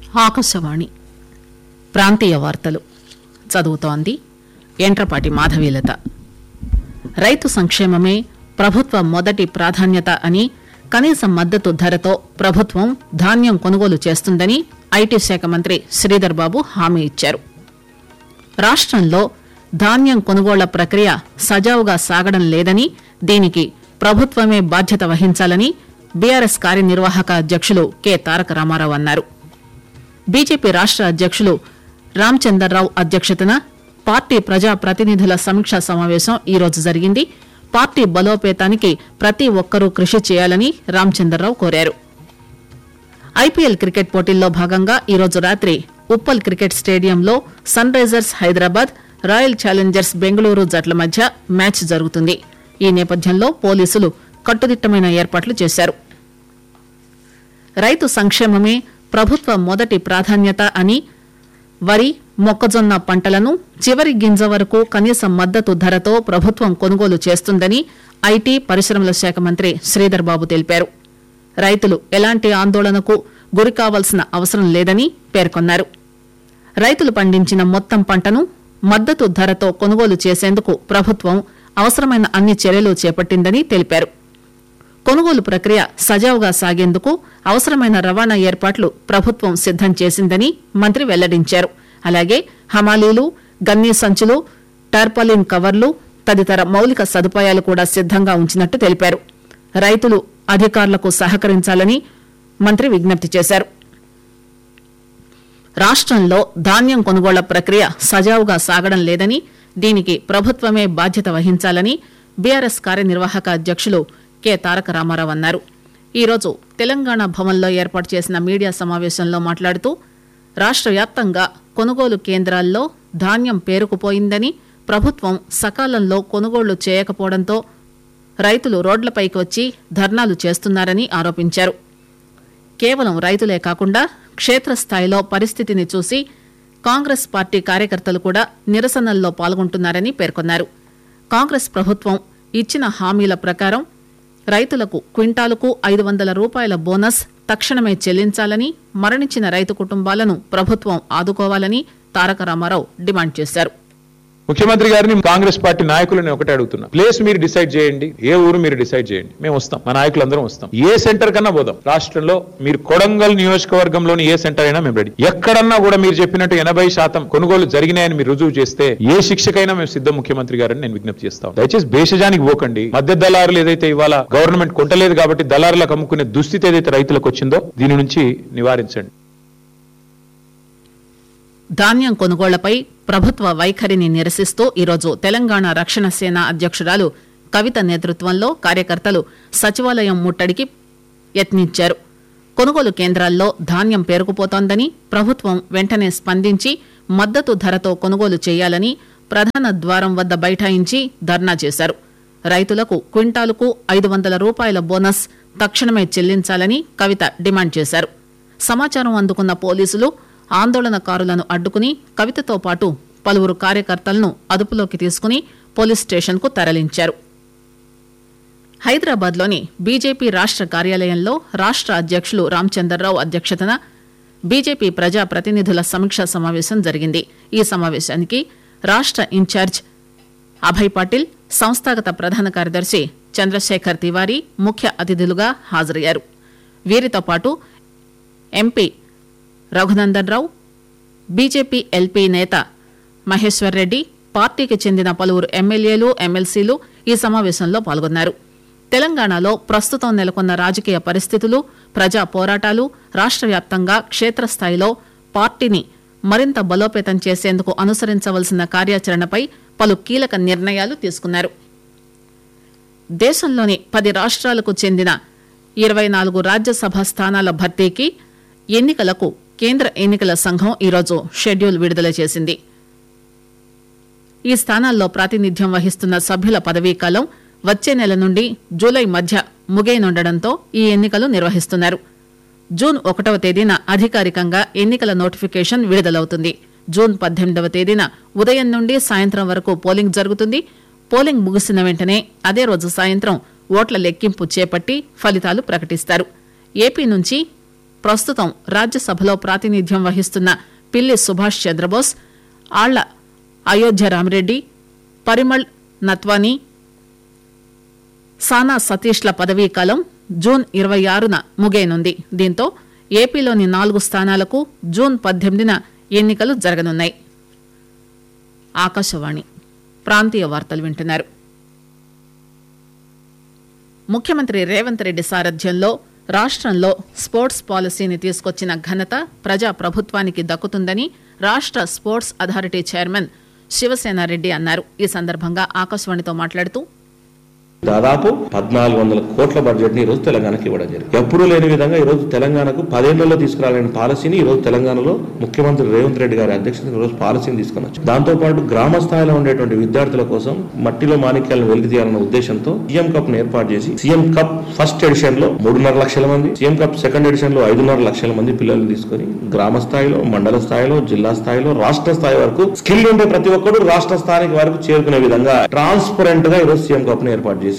ఆకాశవాణి ప్రాంతీయ వార్తలు చదువుతోంది ఎంట్రపాటి మాధవీలత రైతు సంక్షేమమే ప్రభుత్వ మొదటి ప్రాధాన్యత అని కనీస మద్దతు ధరతో ప్రభుత్వం ధాన్యం కొనుగోలు చేస్తుందని ఐటీ శాఖ మంత్రి శ్రీధర్ బాబు హామీ ఇచ్చారు రాష్టంలో ధాన్యం కొనుగోళ్ల ప్రక్రియ సజావుగా సాగడం లేదని దీనికి ప్రభుత్వమే బాధ్యత వహించాలని బీఆర్ఎస్ కార్యనిర్వాహక అధ్యక్షులు కె తారక రామారావు అన్నారు బీజేపీ రాష్ట అధ్యక్షులు రామచందర్రావు అధ్యక్షతన పార్టీ ప్రజా ప్రతినిధుల సమీక్షా సమావేశం ఈరోజు జరిగింది పార్టీ బలోపేతానికి ప్రతి ఒక్కరూ కృషి చేయాలని రామచందర్రావు కోరారు ఐపీఎల్ క్రికెట్ పోటీల్లో భాగంగా ఈరోజు రాత్రి ఉప్పల్ క్రికెట్ స్టేడియంలో Sunrisers Hyderabad Royal Challengers Bengaluru జట్ల మధ్య మ్యాచ్ జరుగుతుంది ఈ నేపథ్యంలో పోలీసులు కట్టుదిట్టమైన ఏర్పాట్లు చేశారు రైతు సంక్షేమమే ప్రభుత్వ మొదటి ప్రాధాన్యత అని వరి మొక్కజొన్న పంటలను చివరి గింజ వరకు కనీస మద్దతు ధరతో ప్రభుత్వం కొనుగోలు చేస్తుందని ఐటీ పరిశ్రమల శాఖ మంత్రి శ్రీధర్ బాబు తెలిపారు రైతులు ఎలాంటి ఆందోళనకు గురికావాల్సిన అవసరం లేదని పేర్కొన్నారు రైతులు పండించిన మొత్తం పంటను మద్దతు ధరతో కొనుగోలు చేసేందుకు ప్రభుత్వం అవసరమైన అన్ని చర్యలు చేపట్టిందని తెలిపారు కొనుగోలు ప్రక్రియ సజావుగా సాగేందుకు అవసరమైన రవాణా ఏర్పాట్లు ప్రభుత్వం సిద్దం చేసిందని మంత్రి వెల్లడించారు అలాగే హమాలీలు గన్నీ సంచులు టార్పాలిన్ కవర్లు తదితర మౌలిక సదుపాయాలు కూడా సిద్దంగా ఉంచినట్టు తెలిపారు రైతులు అధికారులకు సహకరించాలని మంత్రి విజ్ఞప్తి చేశారు రాష్టంలో ధాన్యం కొనుగోళ్ల ప్రక్రియ సజావుగా సాగడం లేదని దీనికి ప్రభుత్వమే బాధ్యత వహించాలని బీఆర్ఎస్ కార్యనిర్వాహక అధ్యక్షులు కె తారక రామారావు అన్నారు ఈరోజు తెలంగాణ భవన్లో ఏర్పాటు చేసిన మీడియా సమావేశంలో మాట్లాడుతూ రాష్ట్ర వ్యాప్తంగా కొనుగోలు కేంద్రాల్లో ధాన్యం పేరుకుపోయిందని ప్రభుత్వం సకాలంలో కొనుగోళ్లు చేయకపోవడంతో రైతులు రోడ్లపైకి వచ్చి ధర్నాలు చేస్తున్నారని ఆరోపించారు కేవలం రైతులే కాకుండా క్షేత్రస్థాయిలో పరిస్థితిని చూసి కాంగ్రెస్ పార్టీ కార్యకర్తలు కూడా నిరసనల్లో పాల్గొంటున్నారని పేర్కొన్నారు కాంగ్రెస్ ప్రభుత్వం ఇచ్చిన హామీల ప్రకారం రైతులకు క్వింటాలుకు ఐదు వందల రూపాయల బోనస్ తక్షణమే చెల్లించాలని మరణించిన రైతు కుటుంబాలను ప్రభుత్వం ఆదుకోవాలని తారక రామారావు డిమాండ్ చేశారు ముఖ్యమంత్రి గారిని కాంగ్రెస్ పార్టీ నాయకులని ఒకటే అడుగుతున్నా ప్లేస్ మీరు డిసైడ్ చేయండి ఏ ఊరు మీరు డిసైడ్ చేయండి మేము వస్తాం మా నాయకులందరం వస్తాం ఏ సెంటర్ కన్నా పోదాం రాష్ట్రంలో మీరు కొడంగల్ నియోజకవర్గంలోని ఏ సెంటర్ అయినా మేము రెడీ ఎక్కడన్నా కూడా మీరు చెప్పినట్టు ఎనభై శాతం కొనుగోలు జరిగినాయని మీరు రుజువు చేస్తే ఏ శిక్షకైనా మేము సిద్ధం ముఖ్యమంత్రి గారని నేను విజ్ఞప్తి చేస్తాం దయచేసి భేషజానికి పోకండి మధ్య దళారులు ఏదైతే ఇవాళ గవర్నమెంట్ కొంటలేదు కాబట్టి దళారులకు అమ్ముకునే దుస్థితి ఏదైతే రైతులకు వచ్చిందో దీని నుంచి నివారించండి ధాన్యం కొనుగోళ్లపై ప్రభుత్వ వైఖరిని నిరసిస్తూ ఈరోజు తెలంగాణ రక్షణ సేన అధ్యక్షురాలు కవిత నేతృత్వంలో కార్యకర్తలు సచివాలయం ముట్టడికి యత్నించారు కొనుగోలు కేంద్రాల్లో ధాన్యం పేరుకుపోతోందని ప్రభుత్వం వెంటనే స్పందించి మద్దతు ధరతో కొనుగోలు చేయాలని ప్రధాన ద్వారం వద్ద బైఠాయించి ధర్నా చేశారు రైతులకు క్వింటాలుకు ఐదు వందల రూపాయల బోనస్ తక్షణమే చెల్లించాలని కవిత డిమాండ్ చేశారు సమాచారం అందుకున్న పోలీసులు ఆందోళనకారులను అడ్డుకుని కవితతో పాటు పలువురు కార్యకర్తలను అదుపులోకి తీసుకుని పోలీస్ స్టేషన్కు తరలించారు హైదరాబాద్లోని బీజేపీ రాష్ట్ర కార్యాలయంలో రాష్ట్ర అధ్యక్షులు రామచందర్రావు అధ్యక్షతన బీజేపీ ప్రజా ప్రతినిధుల సమీక్షా సమావేశం జరిగింది ఈ సమావేశానికి రాష్ట్ర ఇన్ఛార్జ్ అభయ్ పాటిల్ సంస్థాగత ప్రధాన కార్యదర్శి చంద్రశేఖర్ తివారీ ముఖ్య అతిథులుగా హాజరయ్యారు వీరితో పాటు MP Raghunandan Rao BJP LP నేత మహేశ్వర్ రెడ్డి పార్టీకి చెందిన పలువురు ఎమ్మెల్యేలు ఎమ్మెల్సీలు ఈ సమావేశంలో పాల్గొన్నారు తెలంగాణలో ప్రస్తుతం నెలకొన్న రాజకీయ పరిస్థితులు ప్రజా పోరాటాలు రాష్ట్ర వ్యాప్తంగా క్షేత్రస్థాయిలో పార్టీని మరింత బలోపేతం చేసేందుకు అనుసరించవలసిన కార్యాచరణపై పలు కీలక నిర్ణయాలు తీసుకున్నారు దేశంలోని పది రాష్ట్రాలకు చెందిన ఇరవై నాలుగు రాజ్యసభ స్థానాల భర్తీకి ఎన్నికలకు కేంద్ర ఎన్నికల సంఘం ఈరోజు షెడ్యూల్ విడుదల చేసింది ఈ స్థానాల్లో ప్రాతినిధ్యం వహిస్తున్న సభ్యుల పదవీకాలం వచ్చే నెల నుండి జూలై మధ్య ముగియనుండటంతో ఈ ఎన్నికలు నిర్వహిస్తున్నారు జూన్ ఒకటవ తేదీన అధికారికంగా ఎన్నికల నోటిఫికేషన్ విడుదలవుతుంది జూన్ పద్దెనిమిదవ తేదీన ఉదయం నుండి సాయంత్రం వరకు పోలింగ్ జరుగుతుంది పోలింగ్ ముగిసిన వెంటనే అదే రోజు సాయంత్రం ఓట్ల లెక్కింపు చేపట్టి ఫలితాలు ప్రకటిస్తారు ఏపీ నుంచి ప్రస్తుతం రాజ్యసభలో ప్రాతినిధ్యం వహిస్తున్న పిల్లి సుభాష్ చంద్రబోస్ ఆళ్ల అయోధ్య రామిరెడ్డి పరిమళ్ నత్వానీ సానా సతీష్ల పదవీ కాలం జూన్ ఇరవై ఆరున ముగియనుంది దీంతో ఏపీలోని నాలుగు స్థానాలకు జూన్ పద్దెనిమిదిన ఎన్నికలు జరగనున్నాయి ఆకాశవాణి ప్రాంతీయ వార్తలు వింటున్నారు ముఖ్యమంత్రి రేవంత్ రెడ్డి సారథ్యంలో రాష్ట్రంలో స్పోర్ట్స్ పాలసీని తీసుకొచ్చిన ఘనత ప్రజా ప్రభుత్వానికి దక్కుతుందని రాష్ట్ర స్పోర్ట్స్ అథారిటీ చైర్మన్ శివసేనారెడ్డి అన్నారు ఈ సందర్భంగా ఆకాశవాణితో మాట్లాడుతూ దాదాపు పద్నాలుగు వందల కోట్ల బడ్జెట్ ని ఈ రోజు తెలంగాణకి ఇవ్వడం జరిగింది ఎప్పుడూ లేని విధంగా ఈ రోజు తెలంగాణకు పదేళ్లలో తీసుకురాలని పాలసీని ఈ రోజు తెలంగాణలో ముఖ్యమంత్రి రేవంత్ రెడ్డి గారి అధ్యక్షతన ఈ రోజు పాలసీని తీసుకుని వచ్చారు దాంతో పాటు గ్రామ స్థాయిలో ఉండేటువంటి విద్యార్థుల కోసం మట్టిలో మాణిక్యాలను వెలికి తీయాలన్న ఉద్దేశంతో సీఎం కప్ ను ఏర్పాటు చేసి సీఎం కప్ ఫస్ట్ ఎడిషన్ లో మూడున్నర లక్షల మంది సీఎం కప్ సెకండ్ ఎడిషన్ లో ఐదున్నర లక్షల మంది పిల్లల్ని తీసుకొని గ్రామ స్థాయిలో మండల స్థాయిలో జిల్లా స్థాయిలో రాష్ట్ర స్థాయి వరకు స్కిల్ ఉండే ప్రతి ఒక్కరు రాష్ట్ర స్థాయికి వరకు చేరుకునే విధంగా ట్రాన్స్పరెంట్ గా ఈరోజు సీఎం కప్ ను ఏర్పాటు చేసి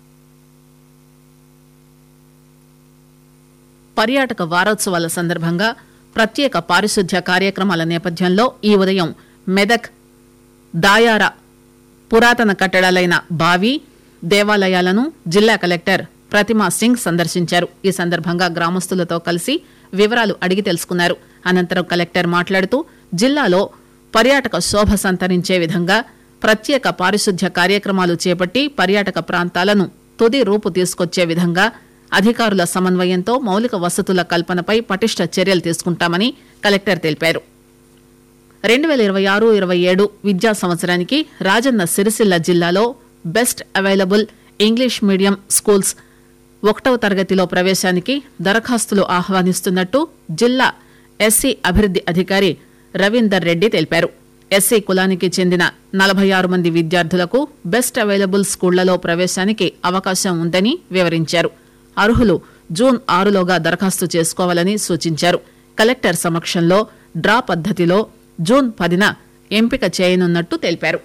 పర్యాటక వారోత్సవాల సందర్భంగా ప్రత్యేక పారిశుద్ధ్య కార్యక్రమాల నేపథ్యంలో ఈ ఉదయం మెదక్ దాయార పురాతన కట్టడాలైన బావి దేవాలయాలను జిల్లా కలెక్టర్ ప్రతిమా సింగ్ సందర్శించారు ఈ సందర్భంగా గ్రామస్తులతో కలిసి వివరాలు అడిగి తెలుసుకున్నారు అనంతరం కలెక్టర్ మాట్లాడుతూ జిల్లాలో పర్యాటక శోభ సంతరించే విధంగా ప్రత్యేక పారిశుద్ధ్య కార్యక్రమాలు చేపట్టి పర్యాటక ప్రాంతాలను తుది రూపు తీసుకొచ్చే విధంగా అధికారుల సమన్వయంతో మౌలిక వసతుల కల్పనపై పటిష్ట చర్యలు తీసుకుంటామని కలెక్టర్ తెలిపారు రెండు వేల ఇరవై ఆరు ఇరవై ఏడు విద్యా సంవత్సరానికి రాజన్న సిరిసిల్ల జిల్లాలో best available English medium schools ఒకటవ తరగతిలో ప్రవేశానికి దరఖాస్తులు ఆహ్వానిస్తున్నట్టు జిల్లా ఎస్సీ అభివృద్ది అధికారి రవీందర్ రెడ్డి తెలిపారు ఎస్సీ కులానికి చెందిన నలభై ఆరు మంది విద్యార్థులకు బెస్ట్ అవైలబుల్ స్కూళ్లలో ప్రవేశానికి అవకాశం ఉందని వివరించారు అర్హులు జూన్ ఆరులోగా దరఖాస్తు చేసుకోవాలని సూచించారు కలెక్టర్ సమక్షంలో డ్రా పద్దతిలో జూన్ పదిన ఎంపిక చేయనున్నట్టు తెలిపారు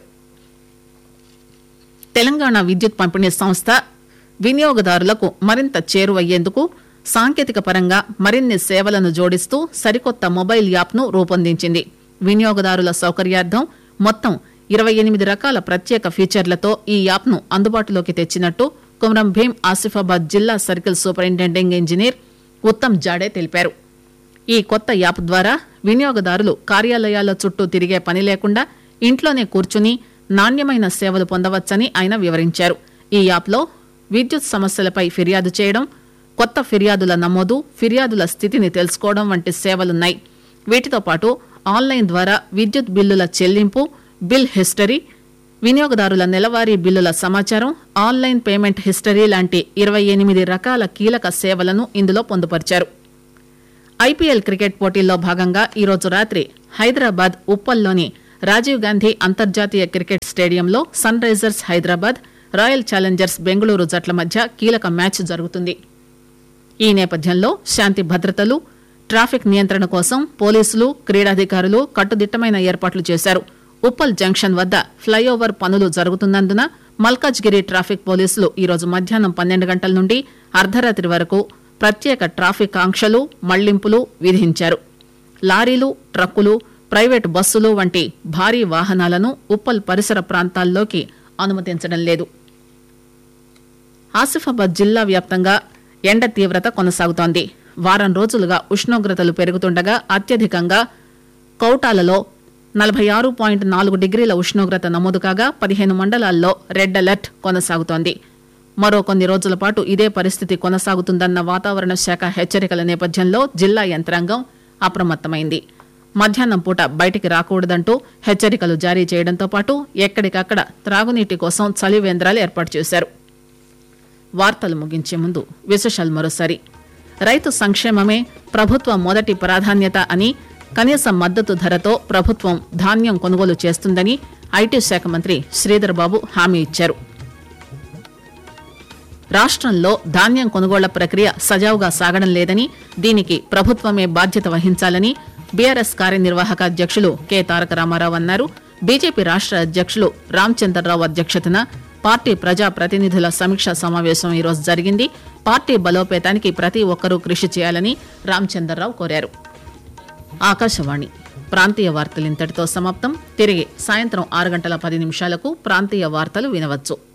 తెలంగాణ విద్యుత్ పంపిణీ సంస్థ వినియోగదారులకు మరింత చేరువయ్యేందుకు సాంకేతిక పరంగా మరిన్ని సేవలను జోడిస్తూ సరికొత్త మొబైల్ యాప్ను రూపొందించింది వినియోగదారుల సౌకర్యార్థం మొత్తం ఇరవై ఎనిమిది రకాల ప్రత్యేక ఫీచర్లతో ఈ యాప్ను అందుబాటులోకి తెచ్చినట్టు కుమరం భీం ఆసిఫాబాద్ జిల్లా circle superintending engineer Uttam Jade తెలిపారు ఈ కొత్త యాప్ ద్వారా వినియోగదారులు కార్యాలయాల చుట్టూ తిరిగే పని లేకుండా ఇంట్లోనే కూర్చుని నాణ్యమైన సేవలు పొందవచ్చని ఆయన వివరించారు ఈ యాప్లో విద్యుత్ సమస్యలపై ఫిర్యాదు చేయడం కొత్త ఫిర్యాదుల నమోదు ఫిర్యాదుల స్థితిని తెలుసుకోవడం వంటి సేవలున్నాయి వీటితో పాటు ఆన్లైన్ ద్వారా విద్యుత్ బిల్లుల చెల్లింపు బిల్ హిస్టరీ వినియోగదారుల నెలవారీ బిల్లుల సమాచారం ఆన్లైన్ పేమెంట్ హిస్టరీ లాంటి ఇరవై ఎనిమిది రకాల కీలక సేవలను ఇందులో పొందుపరిచారు ఐపీఎల్ క్రికెట్ పోటీల్లో భాగంగా ఈరోజు రాత్రి హైదరాబాద్ ఉప్పల్లోని రాజీవ్ గాంధీ అంతర్జాతీయ క్రికెట్ స్టేడియంలో Sunrisers Hyderabad Royal Challengers Bengaluru జట్ల మధ్య కీలక మ్యాచ్ జరుగుతుంది ఈ నేపథ్యంలో శాంతి భద్రతలు ట్రాఫిక్ నియంత్రణ కోసం పోలీసులు క్రీడాధికారులు కట్టుదిట్టమైన ఏర్పాట్లు చేశారు ఉప్పల్ జంక్షన్ వద్ద ఫ్లైఓవర్ పనులు జరుగుతున్నందున మల్కాజ్గిరి ట్రాఫిక్ పోలీసులు ఈరోజు మధ్యాహ్నం పన్నెండు గంటల నుండి అర్ధరాత్రి వరకు ప్రత్యేక ట్రాఫిక్ ఆంక్షలు మళ్లింపులు విధించారు లారీలు ట్రక్కులు ప్రైవేటు బస్సులు వంటి భారీ వాహనాలను ఉప్పల్ పరిసర ప్రాంతాల్లోకి అనుమతించడం లేదు ఆసిఫాబాద్ జిల్లా వ్యాప్తంగా ఎండ తీవ్రత కొనసాగుతోంది వారం రోజులుగా ఉష్ణోగ్రతలు పెరుగుతుండగా అత్యధికంగా కౌటాలలో నలభై ఆరు పాయింట్ నాలుగు డిగ్రీల ఉష్ణోగ్రత నమోదు కాగా పదిహేను మండలాల్లో రెడ్ అలర్ట్ కొనసాగుతోంది మరో కొన్ని రోజుల పాటు ఇదే పరిస్థితి కొనసాగుతుందన్న వాతావరణ శాఖ హెచ్చరికల నేపథ్యంలో జిల్లా యంత్రాంగం అప్రమత్తమైంది మధ్యాహ్నం పూట బయటికి రాకూడదంటూ హెచ్చరికలు జారీ చేయడంతో పాటు ఎక్కడికక్కడ త్రాగునీటి కోసం చలివేంద్రాలు ఏర్పాటు చేశారు వార్తలు ముగించే ముందు విశేషాలు మరోసారి రైతు సంక్షేమమే ప్రభుత్వ మొదటి ప్రాధాన్యత అని కనీస మద్దతు ధరతో ప్రభుత్వం ధాన్యం కొనుగోలు చేస్తుందని ఐటీ శాఖ మంత్రి శ్రీధర్ బాబు హామీ ఇచ్చారు రాష్ట్రంలో ధాన్యం కొనుగోళ్ల ప్రక్రియ సజావుగా సాగడం లేదని దీనికి ప్రభుత్వమే బాధ్యత వహించాలని బీఆర్ఎస్ కార్యనిర్వాహక అధ్యక్షులు కె తారక రామారావు అన్నారు బీజేపీ రాష్ట్ర అధ్యక్షులు రామచంద్రరావు అధ్యక్షతన పార్టీ ప్రజా ప్రతినిధుల సమీక్ష సమావేశం ఈరోజు జరిగింది పార్టీ బలోపేతానికి ప్రతి ఒక్కరూ కృషి చేయాలని రామచంద్రరావు కోరారు ఆకాశవాణి ప్రాంతీయ వార్తలు ఇంతటితో సమాప్తం తిరిగి సాయంత్రం ఆరు గంటల పది నిమిషాలకు ప్రాంతీయ వార్తలు వినవచ్చు